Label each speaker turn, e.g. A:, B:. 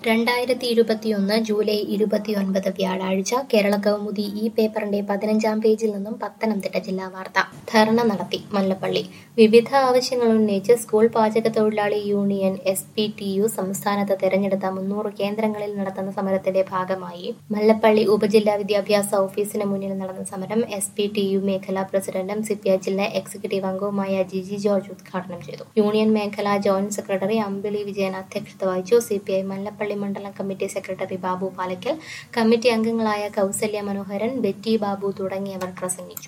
A: രണ്ടായിരത്തി ഇരുപത്തിയൊന്ന് ജൂലൈ ഇരുപത്തിയൊൻപത് വ്യാഴാഴ്ച കേരള കൗമുദി ഈ പേപ്പറിന്റെ പതിനഞ്ചാം പേജിൽ നിന്നും പത്തനംതിട്ട ജില്ലാ വാർത്ത ധർണ നടത്തി മല്ലപ്പള്ളി വിവിധ ആവശ്യങ്ങൾ ഉന്നയിച്ച് സ്കൂൾ പാചക തൊഴിലാളി union S P T U സംസ്ഥാനത്ത് തെരഞ്ഞെടുത്ത മുന്നൂറ് കേന്ദ്രങ്ങളിൽ നടത്തുന്ന സമരത്തിന്റെ ഭാഗമായി മല്ലപ്പള്ളി ഉപജില്ലാ വിദ്യാഭ്യാസ ഓഫീസിന് മുന്നിൽ നടന്ന സമരം എസ് പി ടി യു മേഖലാ പ്രസിഡന്റും സിപിഐ ജില്ലാ എക്സിക്യൂട്ടീവ് അംഗവുമായ ജിജി ജോർജ് ഉദ്ഘാടനം ചെയ്തു യൂണിയൻ മേഖലാ ജോയിന്റ് സെക്രട്ടറി അമ്പിളി വിജയൻ അധ്യക്ഷത വഹിച്ചു സിപിഐ മല്ലപ്പള്ളി മണ്ഡലം committee secretary Babu Palakkal committee അംഗങ്ങളായ കൗസല്യ മനോഹരൻ ബെറ്റി ബാബു തുടങ്ങിയവർ പ്രസംഗിച്ചു